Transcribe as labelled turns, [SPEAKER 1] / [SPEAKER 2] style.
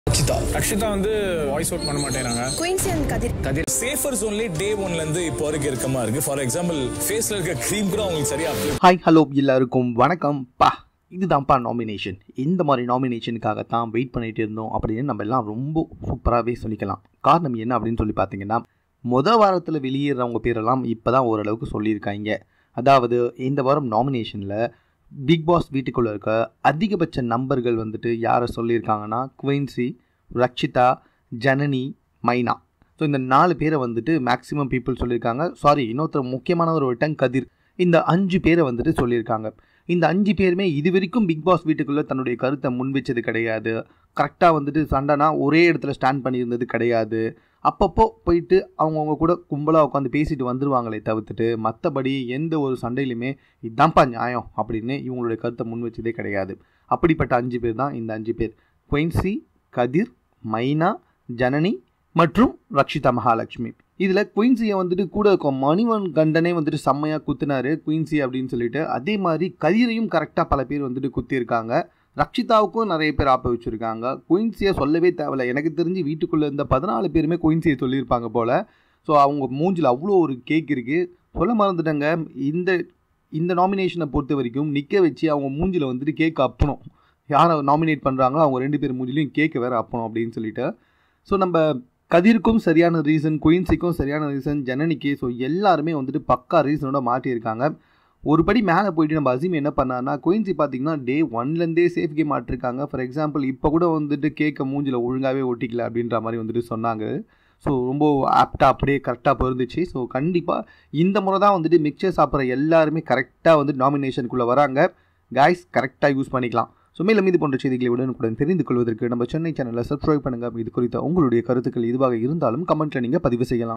[SPEAKER 1] ரக்ஷிதா
[SPEAKER 2] ரக்ஷிதா வந்து voice out பண்ண மாட்டேங்கிறாங்க
[SPEAKER 3] குயின்சி அண்ட் கதிர்
[SPEAKER 1] கதிர் சேஃபர் ஜோன்லேயே டே ஒன்ல இருந்து இப்போ வரைக்கும் இருக்கமா இருக்கு ஃபார் எக்ஸாம்பிள் ஃபேஸ்ல இருக்க க்ரீம் கூட அவங்களுக்கு சரியா அப்ளை
[SPEAKER 4] ஹாய் ஹலோ எல்லாருக்கும் வணக்கம் பா இதுதான்ப்பா நாமினேஷன் இந்த மாதிரி நாமினேஷனுக்காகத்தான் வெயிட் பண்ணிட்டு இருந்தோம் அப்படின்னு நம்ம எல்லாம் ரொம்ப சூப்பராகவே சொல்லிக்கலாம் காரணம் என்ன அப்படின்னு சொல்லி பார்த்தீங்கன்னா முத வாரத்தில் வெளியேறவங்க பேரெல்லாம் இப்போ தான் ஓரளவுக்கு சொல்லியிருக்காங்க அதாவது இந்த வாரம் நாமினேஷனில் பிக் பாஸ் வீட்டுக்குள்ளே இருக்க அதிகபட்ச நம்பர்கள் வந்துட்டு யாரை சொல்லியிருக்காங்கன்னா குவின்சி ரக்ஷிதா ஜனனி மைனா ஸோ இந்த நாலு பேரை வந்துட்டு மேக்ஸிமம் பீப்புள் சொல்லியிருக்காங்க சாரி இன்னொருத்தர் முக்கியமான ஒரு விட்டன் கதிர் இந்த அஞ்சு பேரை வந்துட்டு சொல்லியிருக்காங்க இந்த அஞ்சு பேருமே இது வரைக்கும் பிக் பாஸ் வீட்டுக்குள்ளே தன்னுடைய கருத்தை முன் வச்சது கிடையாது கரெக்டாக வந்துட்டு சண்டைனா ஒரே இடத்துல ஸ்டாண்ட் பண்ணியிருந்தது கிடையாது அப்பப்போ போயிட்டு அவங்கவுங்க கூட கும்பலாக உட்காந்து பேசிட்டு வந்துருவாங்களே தவிர்த்துட்டு மற்றபடி எந்த ஒரு சண்டையிலுமே இதான்ப்பா நியாயம் அப்படின்னு இவங்களுடைய கருத்தை முன் வச்சதே கிடையாது அப்படிப்பட்ட அஞ்சு பேர் தான் இந்த அஞ்சு பேர் குயின்சி கதிர் மைனா ஜனனி மற்றும் ரக்ஷிதா மகாலட்சுமி இதில் குயின்சியை வந்துட்டு கூட இருக்கும் மணிவன் கண்டனே வந்துட்டு செம்மையாக குத்துனாரு குயின்சி அப்படின்னு சொல்லிட்டு அதே மாதிரி கதிரையும் கரெக்டாக பல பேர் வந்துட்டு குத்திருக்காங்க ரக்ஷிதாவுக்கும் நிறைய பேர் ஆப்ப வச்சுருக்காங்க குயின்சியை சொல்லவே தேவையில்ல எனக்கு தெரிஞ்சு வீட்டுக்குள்ளே இருந்த பதினாலு பேருமே குயின்சியை சொல்லியிருப்பாங்க போல் ஸோ அவங்க மூஞ்சில் அவ்வளோ ஒரு கேக் இருக்குது சொல்ல மறந்துட்டாங்க இந்த இந்த நாமினேஷனை பொறுத்த வரைக்கும் நிற்க வச்சு அவங்க மூஞ்சில் வந்துட்டு கேக் அப்பணும் யாரை நாமினேட் பண்ணுறாங்களோ அவங்க ரெண்டு பேர் மூஞ்சிலையும் கேக்கு வேறு அப்பணும் அப்படின்னு சொல்லிட்டு ஸோ நம்ம கதிர்க்கும் சரியான ரீசன் குயின்சிக்கும் சரியான ரீசன் ஜனனிக்கு ஸோ எல்லாருமே வந்துட்டு பக்கா ரீசனோட மாட்டியிருக்காங்க ஒரு படி மேலே போயிட்டு நம்ம அசீம் என்ன பண்ணார்னா குயின்சி பார்த்தீங்கன்னா டே ஒன்லேருந்தே சேஃப் கேம் ஆட்டிருக்காங்க ஃபார் எக்ஸாம்பிள் இப்போ கூட வந்துட்டு கேக்கை மூஞ்சில் ஒழுங்காகவே ஒட்டிக்கல அப்படின்ற மாதிரி வந்துட்டு சொன்னாங்க ஸோ ரொம்ப ஆப்டாக அப்படியே கரெக்டாக போயிருந்துச்சு ஸோ கண்டிப்பாக இந்த முறை தான் வந்துட்டு மிக்சர் சாப்பிட்ற எல்லாருமே கரெக்டாக வந்து நாமினேஷனுக்குள்ளே வராங்க காய்ஸ் கரெக்டாக யூஸ் பண்ணிக்கலாம் ஸோ மேலும் இது போன்ற செய்திகளை உடனுக்குடன் தெரிந்து கொள்வதற்கு நம்ம சென்னை சேனலை சப்ஸ்கிரைப் பண்ணுங்கள் இது குறித்த உங்களுடைய கருத்துக்கள் இதுவாக இருந்தாலும் கமெண்ட்டில் நீங்கள் பதிவு செய்யலாம்